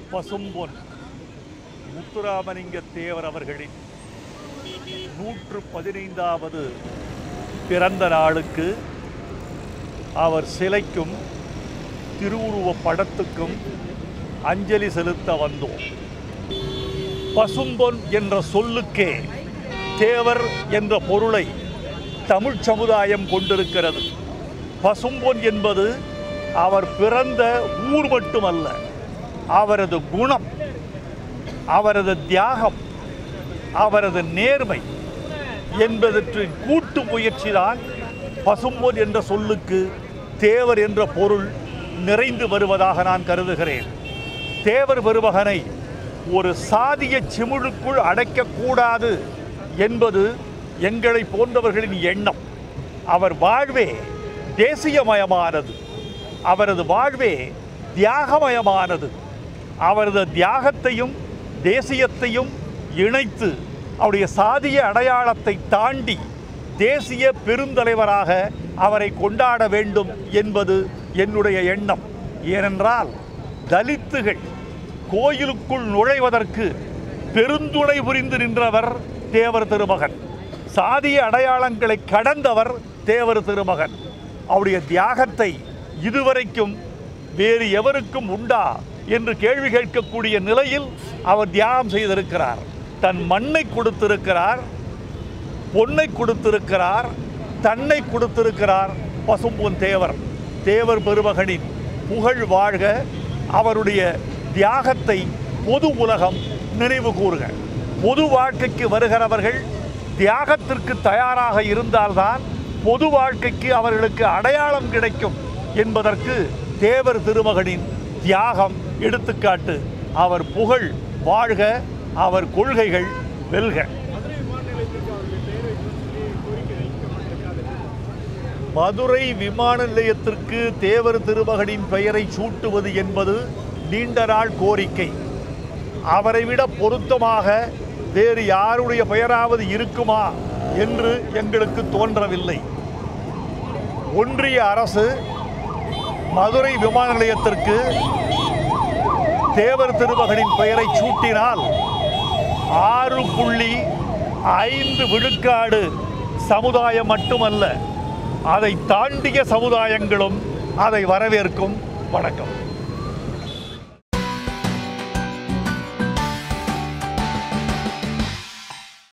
பசும்பொன் முத்துராமலிங்க தேவர் அவர்களின் நூற்று பதினைந்தாவது பிறந்த நாளுக்கு அவர் சிலைக்கும் திருவுருவ படத்துக்கும் அஞ்சலி செலுத்த வந்தோம் பசும்பொன் என்ற சொல்லுக்கே தேவர் என்ற பொருளை தமிழ் சமுதாயம் கொண்டிருக்கிறது பசும்பொன் என்பது அவர் பிறந்த ஊர் மட்டுமல்ல அவரது குணம் அவரது தியாகம் அவரது நேர்மை என்பதற்றின் கூட்டு முயற்சிதான் பசும்பொன் என்ற சொல்லுக்கு தேவர் என்ற பொருள் நிறைந்து வருவதாக நான் கருதுகிறேன் தேவர் பெருமகனை ஒரு சாதிய சிமுழுக்குள் அடைக்கக்கூடாது என்பது எங்களை போன்றவர்களின் எண்ணம் அவர் வாழ்வே தேசியமயமானது அவரது வாழ்வே தியாகமயமானது அவரது தியாகத்தையும் தேசியத்தையும் இணைத்து அவருடைய சாதிய அடையாளத்தை தாண்டி தேசிய பெருந்தலைவராக அவரை கொண்டாட வேண்டும் என்பது என்னுடைய எண்ணம் ஏனென்றால் தலித்துகள் கோயிலுக்குள் நுழைவதற்கு பெருந்துணை புரிந்து நின்றவர் தேவர் திருமகன் சாதிய அடையாளங்களை கடந்தவர் தேவர் திருமகன் அவருடைய தியாகத்தை இதுவரைக்கும் வேறு எவருக்கும் உண்டா என்று கேள்வி கேட்கக்கூடிய நிலையில் அவர் தியாகம் செய்திருக்கிறார் தன் மண்ணை கொடுத்திருக்கிறார் பொன்னை கொடுத்திருக்கிறார் தன்னை கொடுத்திருக்கிறார் பசும்பொன் தேவர் தேவர் பெருமகனின் புகழ் வாழ்க அவருடைய தியாகத்தை பொது உலகம் நினைவு கூறுக பொது வாழ்க்கைக்கு வருகிறவர்கள் தியாகத்திற்கு தயாராக இருந்தால்தான் பொது வாழ்க்கைக்கு அவர்களுக்கு அடையாளம் கிடைக்கும் என்பதற்கு தேவர் திருமகனின் தியாகம் எடுத்துக்காட்டு அவர் புகழ் வாழ்க அவர் கொள்கைகள் வெல்க மதுரை விமான நிலையத்திற்கு தேவர் திருமகனின் பெயரை சூட்டுவது என்பது நீண்ட நாள் கோரிக்கை அவரை விட பொருத்தமாக வேறு யாருடைய பெயராவது இருக்குமா என்று எங்களுக்கு தோன்றவில்லை ஒன்றிய அரசு மதுரை விமான நிலையத்திற்கு தேவர் திருமகனின் பெயரை சூட்டினால் ஆறு புள்ளி ஐந்து விழுக்காடு சமுதாயம் மட்டுமல்ல அதை தாண்டிய சமுதாயங்களும் அதை வரவேற்கும் வணக்கம்